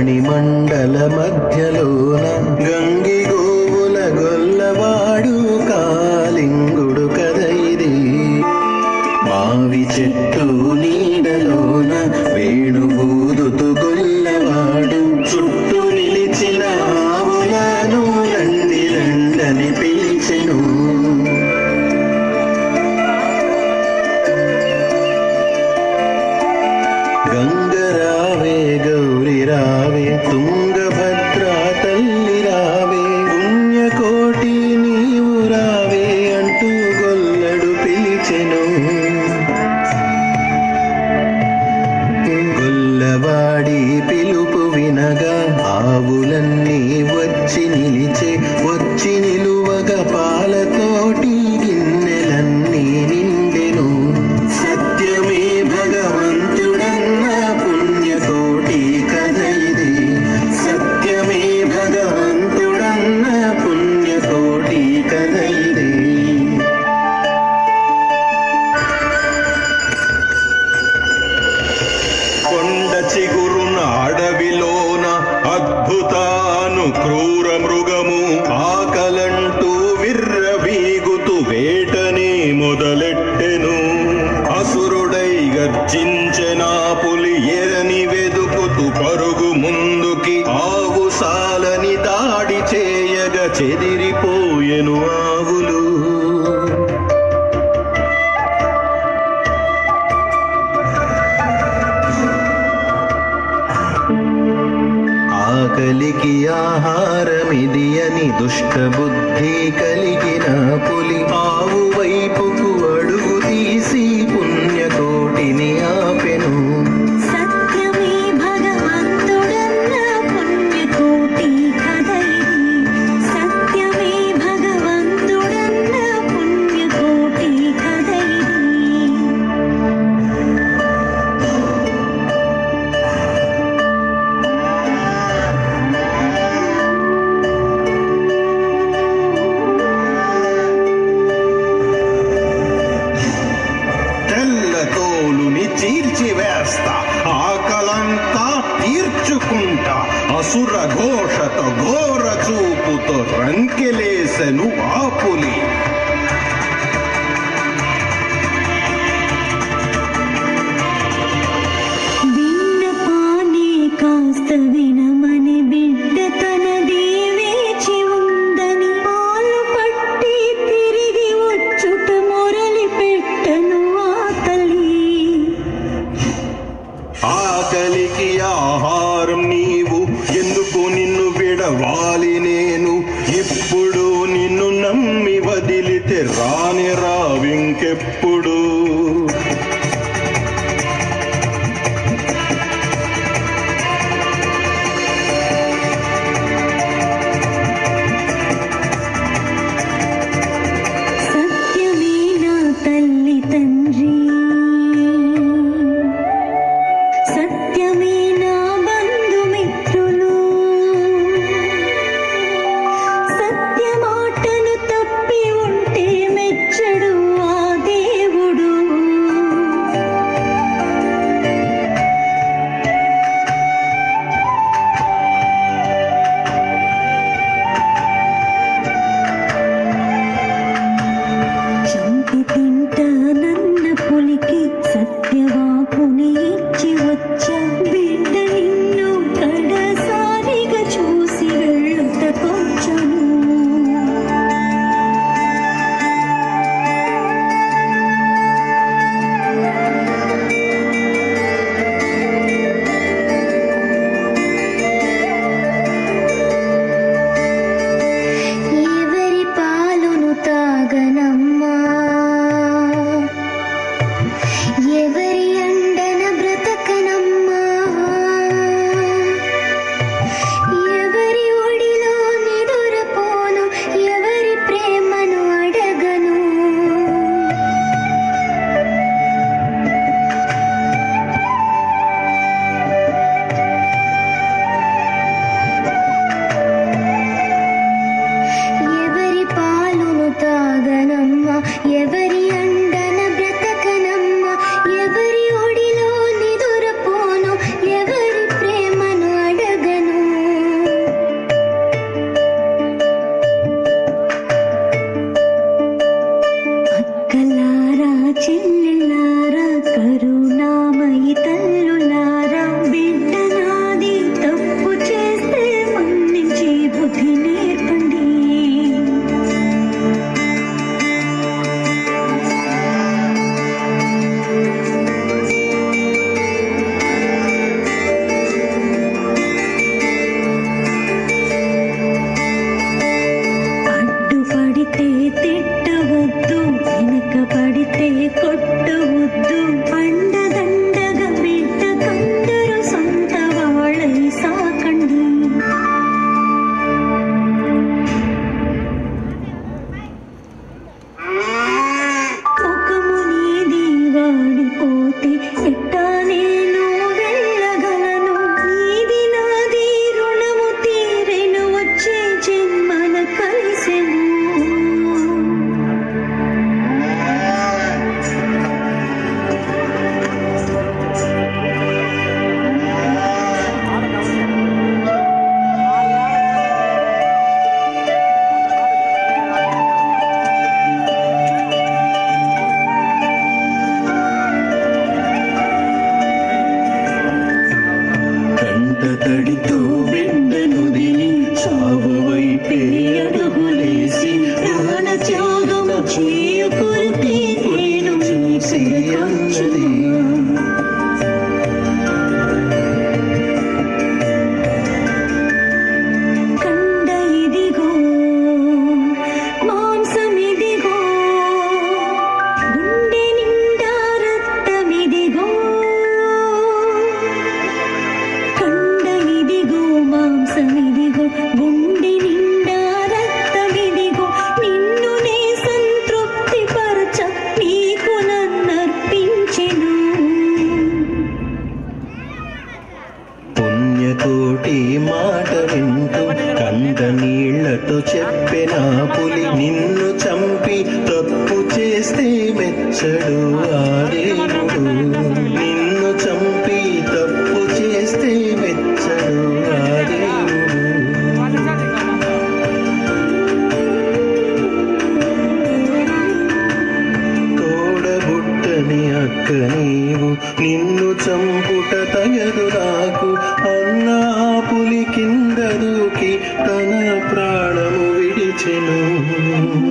ధరణి మండల మధ్యలోన గంగి గోవుల గొల్లవాడు కాలింగుడు కదైది మావి చెట్టు నీడలోన వేణుబూదుతు గొల్లవాడు చుట్టూ నిలిచిన ఆవులను రండి రండని పిలిచెను గంగరావే గౌరి రావే తుంగభద్రా తల్లి రావే పుణ్యకోటి నీవు రావే అంటూ గొల్లడు పిలిచెను గొల్లవాడి పిలుపు వినగా ఆవులన్నీ వచ్చి నిలిచే వచ్చి నిలువగా పాలతోటి గిన్నెలన్నీ నిండెను సత్యమే భగవంతుడన్న పుణ్యకోటి కథ ఇది సత్యమే భగవంతుడన్న పుణ్యకోటి కథ ఇది కొండ చిగురున అడవిలోన అద్భుతాను క్రూర మృగము ఆకలంటూ విర్రవీగుతూ వేటని మొదలెట్టెను అసురుడై గర్జించెన పులి ఎరని వెదుకుతూ పరుగు ముందుకి ఆవు సాలని దాడి చేయగ చెదిరిపోయెను ఆవులు ఆకలికి ఆహారమిది అని దుష్ట బుద్ధి కలిగిన పులి ఆవు వైపుకు అడుగు తీసి పుణ్యకోటిని ఆపెను సత్యమే భగవంతుడన్న పుణ్యకోటి కథ ఇది సత్యమే భగవంతుడన్న పుణ్యకోటి కథ ఇది తెల్ల తోలుని చీల్చివేస్తా ఆకలంతా తీర్చుకుంటా అసుర ఘోషతో ఘోర చూపుతో రంకెలేసెను ఆపులి విన్నపానే కాస్త వినమని బిడ్డ తనది వేచి ఉందని పాలు పట్టి తిరిగి వచ్చుట మొరలి పెట్టను ఆ తల్లి ఆకలికి ఆహారం నీవు ఎందుకు నిన్ను విడవాలి నేను ఇప్పుడు నిన్ను నమ్మి వదిలితే రాని రావింకెప్పుడు సత్యమే నా తల్లి తండ్రి సత్యమే నా బంధుమిత్రులు ఇత్తడితో వెండనుదిలి చావు వైపే అడుగులేసి ప్రాణ త్యాగం చేయకొరకే నేను చూసి అన్నది కండ ఇదిగో మాంసమిదిగో గుండె నిండా రక్తమిదిగో కండ ఇదిగో మాంసమిదిగో గుండె నిండా రక్తమిదిగో నిన్ను నే సంతృప్తి పరచ నీకు నన్నర్పించెను పుణ్యకోటి మాట వింటూ కంద నీళ్లతో చెప్పిన పులి నిన్ను చంపి తప్పు చేస్తే మెచ్చడు ఆ దేవుడు నిన్ను చంపి తప్పు చేస్తే మెచ్చడు ఆ దేవుడు తోడబుట్టని అక్క నీవు నిన్ను చంపుట తగదు నాకు అన్నా పులి కింద దూకి తన ప్రాణము విడిచెను